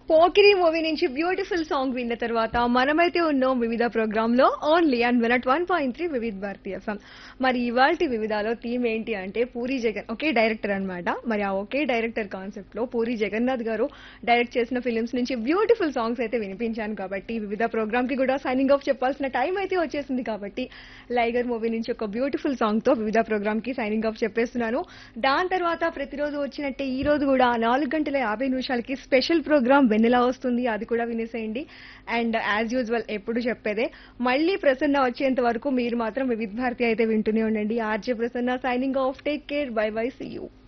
Pokiri movie నుంచి beautiful song విన్న తర్వాత మనమైతే ఉన్నాం వివిధ ప్రోగ్రామ్ లో only and minute one point three Vividh Bharati FM మరి ఇవాల్టి వివిధాలో థీమ్ ఏంటి అంటే పూరి జగన్ ఒకే డైరెక్టర్ అన్నమాట మరి ఆ ఒకే డైరెక్టర్ కాన్సెప్ట్ లో పూరి జగన్నాథ్ గారు డైరెక్ట్ చేసిన ఫిలిమ్స్ నుంచి బ్యూటిఫుల్ సాంగ్స్ అయితే వినిపించాను కాబట్టి వివిధ ప్రోగ్రామ్ కి కూడా సైనింగ్ ఆఫ్ చెప్పాల్సిన టైం అయితే వచ్చేసింది కాబట్టి లైగర్ మూవీ నుంచి ఒక బ్యూటిఫుల్ సాంగ్ తో వివిధ ప్రోగ్రామ్ కి సైనింగ్ ఆఫ్ చెప్పేస్తున్నాను దాని తర్వాత ప్రతిరోజు వచ్చినట్టే ఈ రోజు కూడా నాలుగు గంటల యాభై నిమిషాలకి స్పెషల్ ప్రోగ్రామ్ వెన్నెలా వస్తుంది అది కూడా వినేసేయండి అండ్ యాజ్ యూజువల్ ఎప్పుడు చెప్పేదే మళ్ళీ ప్రసన్న వచ్చేంత వరకు మీరు మాత్రం వివిధ భారతి అయితే వింటూనే ఉండండి RJ Prasanna signing off take care bye bye see you